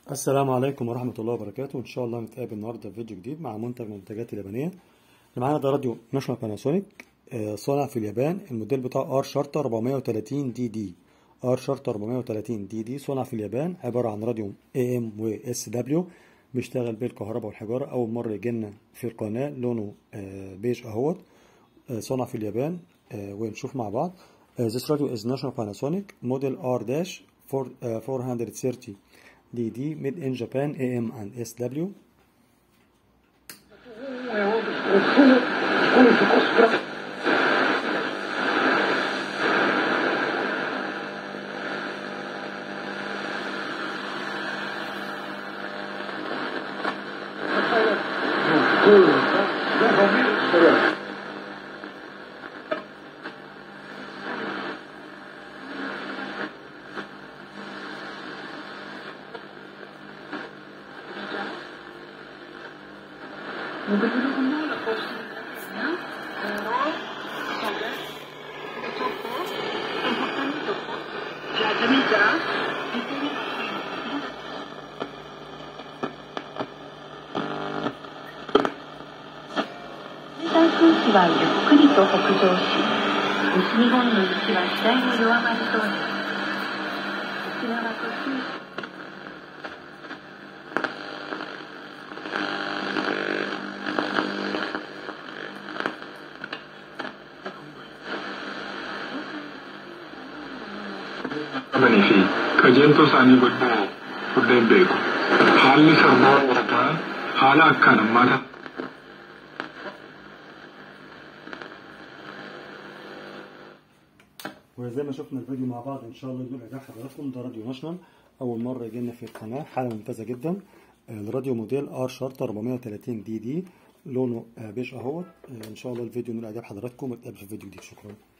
السلام عليكم ورحمة الله وبركاته إن شاء الله نتقابل النهاردة في فيديو جديد مع منتج من المنتجات اليابانية اللي معانا ده راديو ناشونال باناسونيك آه، صانع في اليابان الموديل بتاعه ار شارتر 430 دي دي ار شارتر 430 دي دي صنع في اليابان عبارة عن راديو اي ام و اس دبليو بيشتغل بالكهرباء والحجارة أول مرة يجينا في القناة لونه آه، بيج أهوت آه، صنع في اليابان آه، ونشوف مع بعض Uh, this radio is National Panasonic model R-430 DD made in Japan AM and SW モデルの方の方針ですね。あの、そうです。ちょっと、他にどこじゃあ、じゃあ、見たら、見てみ台風気はゆっくりと北上し、西日本の雪は次第に弱まりそうです。沖縄と九州 qabanii fi qajeeltoo isaanii godhuu furdeen beeku. Haalli sarbaa warataa haala akkaan hammaata. وزي ما شفنا الفيديو مع بعض ان شاء الله يدول اعجاب حضراتكم ده راديو ناشونال اول مره يجينا في القناه حاله ممتازه جدا الراديو موديل ار شارتر 430 دي دي لونه آه، بيج اهوت آه، ان شاء الله الفيديو يدول اعجاب حضراتكم ونتقابل في فيديو جديد شكرا